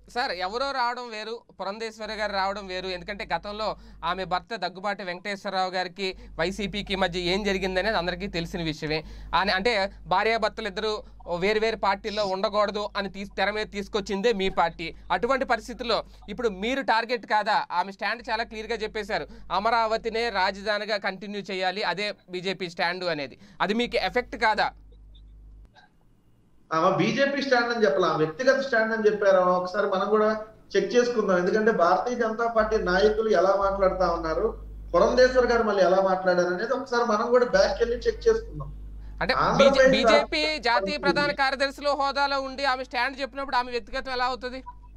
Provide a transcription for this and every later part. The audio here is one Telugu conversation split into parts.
సార్ ఎవరో రావడం వేరు పురంధేశ్వరి గారు రావడం వేరు ఎందుకంటే గతంలో ఆమె భర్త దగ్గుబాటి వెంకటేశ్వరరావు గారికి వైసీపీకి మధ్య ఏం జరిగిందనేది అందరికీ తెలిసిన విషయమే అని అంటే భార్యాభర్తలు ఇద్దరు వేరు వేరు పార్టీల్లో ఉండకూడదు అని తీసి తెర మీద తీసుకొచ్చిందే మీ పార్టీ అటువంటి పరిస్థితుల్లో ఇప్పుడు మీరు టార్గెట్ కాదా ఆమె స్టాండ్ చాలా క్లియర్గా చెప్పేశారు అమరావతినే రాజధానిగా కంటిన్యూ చేయాలి అదే బీజేపీ స్టాండ్ అనేది అది మీకు ఎఫెక్ట్ కాదా ఆమె బీజేపీ స్టాండ్ అని చెప్పాలి ఆమె వ్యక్తిగత స్టాండ్ అని చెప్పారు ఒకసారి మనం కూడా చెక్ చేసుకుందాం ఎందుకంటే భారతీయ జనతా పార్టీ నాయకులు ఎలా మాట్లాడుతా ఉన్నారు పురంధేశ్వర్ గారు మళ్ళీ ఎలా మాట్లాడారు అనేది ఒకసారి మనం కూడా బ్యాక్ వెళ్ళి చెక్ చేసుకుందాం అంటే ఆంధ్రప్రదేశ్ బీజేపీ రాష్ట్ర జాతీయ పరిస్థితి. ప్రధాన కార్యదర్శిలో హోదాలో ఉండి ఆమె స్టాండ్ చెప్పినప్పుడు ఆమె వ్యక్తిగతం ఎలా అవుతుంది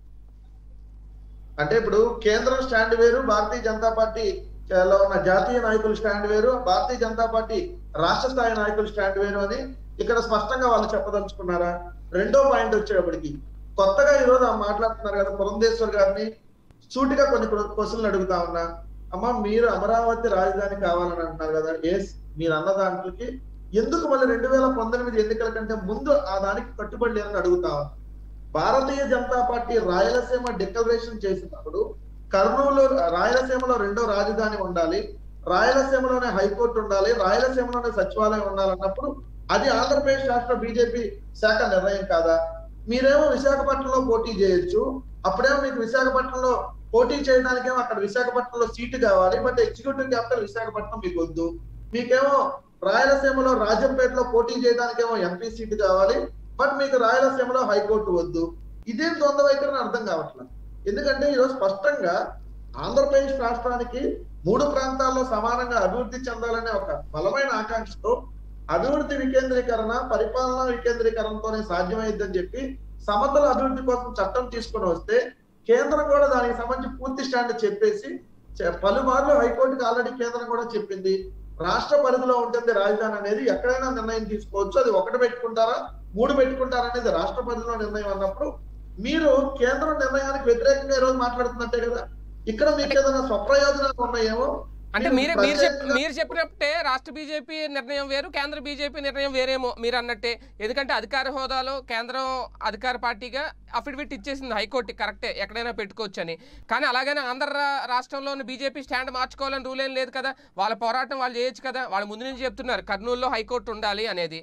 అంటే ఇప్పుడు కేంద్రం స్టాండ్ వేరు భారతీయ జనతా పార్టీ లో ఉన్న జాతీయ నాయకుల స్టాండ్ వేరు భారతీయ జనతా పార్టీ రాష్ట్ర స్థాయి నాయకుల స్టాండ్ వేరు అని ఇక్కడ స్పష్టంగా వాళ్ళు చెప్పదలుచుకున్నారా రెండో పాయింట్ వచ్చేటప్పటికి కొత్తగా ఈ రోజు ఆమె మాట్లాడుతున్నారు కదా పురంధేశ్వర్ గారిని సూటిగా కొన్ని క్వశ్చన్లు అడుగుతా ఉన్నా అమ్మ మీరు అమరావతి రాజధాని కావాలని అంటున్నారు కదా ఎస్ మీరు అన్న దాంట్లోకి ఎందుకు మళ్ళీ రెండు వేల పంతొమ్మిది ఎన్నికల కంటే ముందు ఆ దానికి కట్టుబడి లేరని అడుగుతా ఉన్నా భారతీయ జనతా పార్టీ రాయలసీమ డిక్లరేషన్ చేసినప్పుడు కర్నూలు రాయలసీమలో రెండో రాజధాని ఉండాలి రాయలసీమలోనే హైకోర్టు ఉండాలి రాయలసీమలోనే సచివాలయం ఉండాలన్నప్పుడు అది ఆంధ్రప్రదేశ్ రాష్ట్ర బీజేపీ శాఖ నిర్ణయం కాదా మీరేమో విశాఖపట్నంలో పోటీ చేయొచ్చు అప్పుడేమో మీకు విశాఖపట్నంలో పోటీ చేయడానికేమో అక్కడ విశాఖపట్నంలో సీటు కావాలి బట్ ఎగ్జిక్యూటివ్ క్యాపిటల్ విశాఖపట్నం మీకు వద్దు మీకేమో రాయలసీమలో రాజంపేటలో పోటీ చేయడానికేమో ఎంపీ సీటు కావాలి బట్ మీకు రాయలసీమలో హైకోర్టు వద్దు ఇదేం ద్వంద్వ వైఖరిని అర్థం కావట్లేదు ఎందుకంటే ఈరోజు స్పష్టంగా ఆంధ్రప్రదేశ్ రాష్ట్రానికి మూడు ప్రాంతాల్లో సమానంగా అభివృద్ధి చెందాలనే ఒక బలమైన ఆకాంక్షతో అభివృద్ధి వికేంద్రీకరణ పరిపాలన వికేంద్రీకరణతోనే సాధ్యమైందని చెప్పి సమతల అభివృద్ధి కోసం చట్టం తీసుకొని వస్తే కేంద్రం కూడా దానికి సంబంధించి పూర్తి స్టాండ్ చెప్పేసి చె- పలుమార్లు హైకోర్టుకి ఆల్రెడీ కేంద్రం కూడా చెప్పింది రాష్ట్ర పరిధిలో ఉంటుంది రాజధాని అనేది ఎక్కడైనా నిర్ణయం తీసుకోవచ్చు అది ఒకటి పెట్టుకుంటారా మూడు పెట్టుకుంటారా అనేది రాష్ట్ర పరిధిలో నిర్ణయం అన్నప్పుడు మీరు కేంద్రం నిర్ణయానికి వ్యతిరేకంగా ఈ రోజు మాట్లాడుతున్నట్టే కదా ఇక్కడ మీకు ఏదైనా స్వప్రయోజనాలు ఉన్నాయేమో అంటే మీరు మీరే మీరు చెప్ ప్రత్యేకంగా- మీరు చెప్పినట్టే రాష్ట్ర బీజేపీ నిర్ణయం వేరు కేంద్ర బీజేపీ నిర్ణయం వేరేమో మీరు అన్నట్టే ఎందుకంటే అధికార హోదాలో కేంద్రం అధికార పార్టీగా అఫిడవిట్ ఇచ్చేసింది హైకోర్టు కరెక్టే ఎక్కడైనా పెట్టుకోవచ్చు అని కానీ అలాగనే ఆంధ్ర రా- రాష్ట్రంలోని బీజేపీ స్టాండ్ మార్చుకోవాలని రూల్ ఏం లేదు కదా వాళ్ళ పోరాటం వాళ్ళు చేయొచ్చు కదా వాళ్ళు ముందు నుంచి చెప్తున్నారు కర్నూలులో హైకోర్టు ఉండాలి అనేది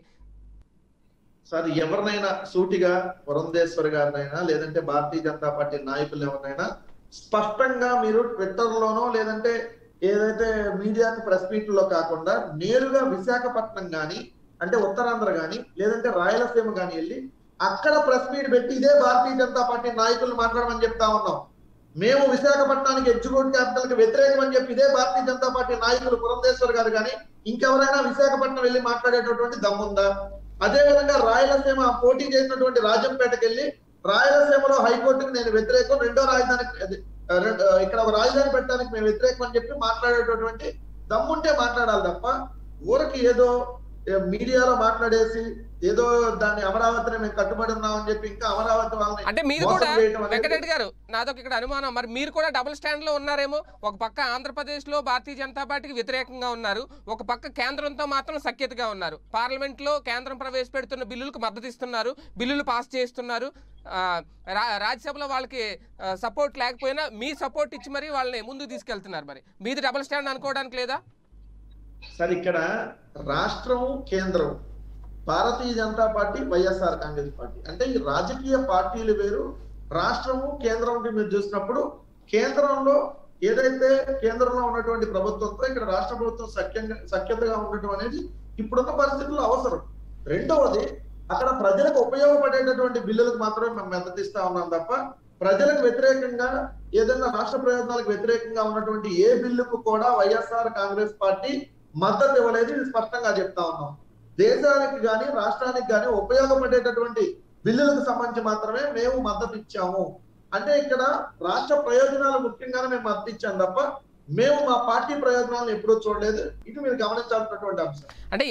సార్ ఎవరినైనా సూటిగా పురంధేశ్వరి గారినైనా లేదంటే భారతీయ జనతా పార్టీ నాయకులు ఎవరినైనా స్పష్టంగా మీరు ట్విట్టర్ లోనో లేదంటే ఏదైతే మీడియాకి ప్రెస్ మీట్ లో కాకుండా నేరుగా విశాఖపట్నం గాని అంటే ఉత్తరాంధ్ర గాని లేదంటే రాయలసీమ గాని వెళ్ళి అక్కడ ప్రెస్ మీట్ పెట్టి ఇదే భారతీయ జనతా పార్టీ నాయకులు మాట్లాడమని చెప్తా ఉన్నాం మేము విశాఖపట్నానికి ఎగ్జిక్యూటివ్ క్యాపిటల్ కి వ్యతిరేకం అని చెప్పి ఇదే భారతీయ జనతా పార్టీ నాయకులు పురంధేశ్వర్ గారు కానీ ఇంకెవరైనా విశాఖపట్నం వెళ్ళి మాట్లాడేటటువంటి దమ్ముందా అదే విధంగా రాయలసీమ పోటీ చేసినటువంటి రాజంపేటకి వెళ్ళి రాయలసీమలో హైకోర్టుకు నేను వ్యతిరేకం రెండో రాజధాని అది, ఆ, రెం- ఆ, ఇక్కడ ఒక రాజధాని పెట్టడానికి మేము వ్యతిరేకం అని చెప్పి మాట్లాడేటటువంటి దమ్ముంటే మాట్లాడాలి తప్ప ఊరికి ఏదో ఏ, మీడియాలో మాట్లాడేసి ఏదో దాన్ని అమరావతిని మేము కట్టుబడి ఉన్నామని చెప్పి ఇంకా అమరావతి వాళ్ళని అంటే మీరు మోసం కూడా చేయటం అనేది- వెంకటరెడ్డి గారు నాదొక ఇక్కడ అనుమానం మరి మీరు కూడా డబుల్ స్టాండ్ లో ఉన్నారేమో ఒక పక్క ఆంధ్రప్రదేశ్ లో భారతీయ జనతా పార్టీకి వ్యతిరేకంగా ఉన్నారు ఒక పక్క కేంద్రంతో మాత్రం సఖ్యతగా ఉన్నారు పార్లమెంట్ లో కేంద్రం ప్రవేశపెడుతున్న బిల్లులకు మద్దతు ఇస్తున్నారు బిల్లులు పాస్ చేస్తున్నారు ఆ, రా- రాజ్యసభలో వాళ్ళకి సపోర్ట్ లేకపోయినా మీ సపోర్ట్ ఇచ్చి మరి వాళ్ళని ముందుకు తీసుకెళ్తున్నారు మరి మీది డబుల్ స్టాండ్ అనుకోవడానికి లేదా సరే ఇక్కడ రాష్ట్రం కేంద్రం భారతీయ జనతా పార్టీ వైఎస్ఆర్ కాంగ్రెస్ పార్టీ అంటే ఈ రాజకీయ పార్టీలు వేరు రాష్ట్రము కేంద్రం మీరు చూసినప్పుడు కేంద్రంలో ఏదైతే కేంద్రంలో ఉన్నటువంటి ప్రభుత్వంతో ఇక్కడ రాష్ట్ర ప్రభుత్వం సఖ్యంగా సఖ్యతగా ఉండటం అనేది ఇప్పుడున్న పరిస్థితుల్లో అవసరం రెండవది అక్కడ ప్రజలకు ఉపయోగపడేటటువంటి బిల్లులకు మాత్రమే మేము మద్దతు ఇస్తా ఉన్నాం తప్ప ప్రజలకు వ్యతిరేకంగా ఏదైనా రాష్ట్ర ప్రయోజనాలకు వ్యతిరేకంగా ఉన్నటువంటి ఏ బిల్లుకు కూడా వైఎస్ఆర్ కాంగ్రెస్ పార్టీ మద్దతు ఇవ్వలేదు ఇది స్పష్టంగా చెప్తా ఉన్నాం దేశానికి గాని రాష్ట్రానికి గాని ఉపయోగపడేటటువంటి బిల్లులకు సంబంధించి మాత్రమే మేము మద్దతు ఇచ్చాము అంటే ఇక్కడ రాష్ట్ర ప్రయోజనాలు ముఖ్యంగానే మేము మద్దతు ఇచ్చాం తప్ప మేము మా పార్టీ ప్రయోజనాలను ఎప్పుడూ చూడలేదు ఇది మీరు గమనించాల్సినటువంటి అంశం అంటే